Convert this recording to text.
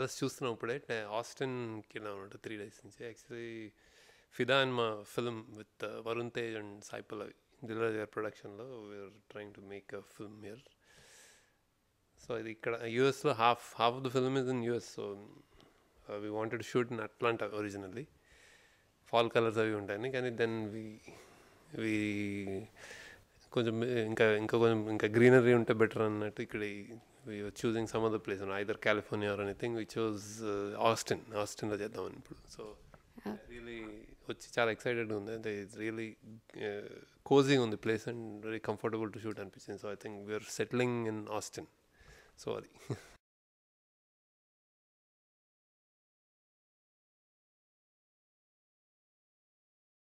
Dallas చూస్తున్నాం ఇప్పుడే నే- ఆస్టిన్కి వెళ్ళాం అనమాట త్రీ డేస్ నుంచి యాక్చువల్లీ ఫిదా అండ్ మా film with Varun Tej and Sai Pallavi Dil Raj గారి ప్రొడక్షన్లో we're trying to make a film here so ఇది ఇక్కడ యూఎస్లో half half of the film is in US so we wanted shoot in Atlanta originally fall colours అవి ఉంటాయని కానీ దెన్ వి వి కొంచెం ఇంకా ఇంకా కొంచెం ఇంకా గ్రీనరీ ఉంటే బెటర్ అన్నట్టు ఇక్కడ we choosing some other place either California or anything we chose Austin ఆస్టిన్లో చేద్దామని ఇప్పుడు సో రియలీ వచ్చి చాలా ఎక్సైటెడ్గా ఉంది అంటే ఇట్స్ రియలీ కోజింగ్ ఉంది place and very comfortable to shoot అనిపించింది so I think we're settling in Austin so అది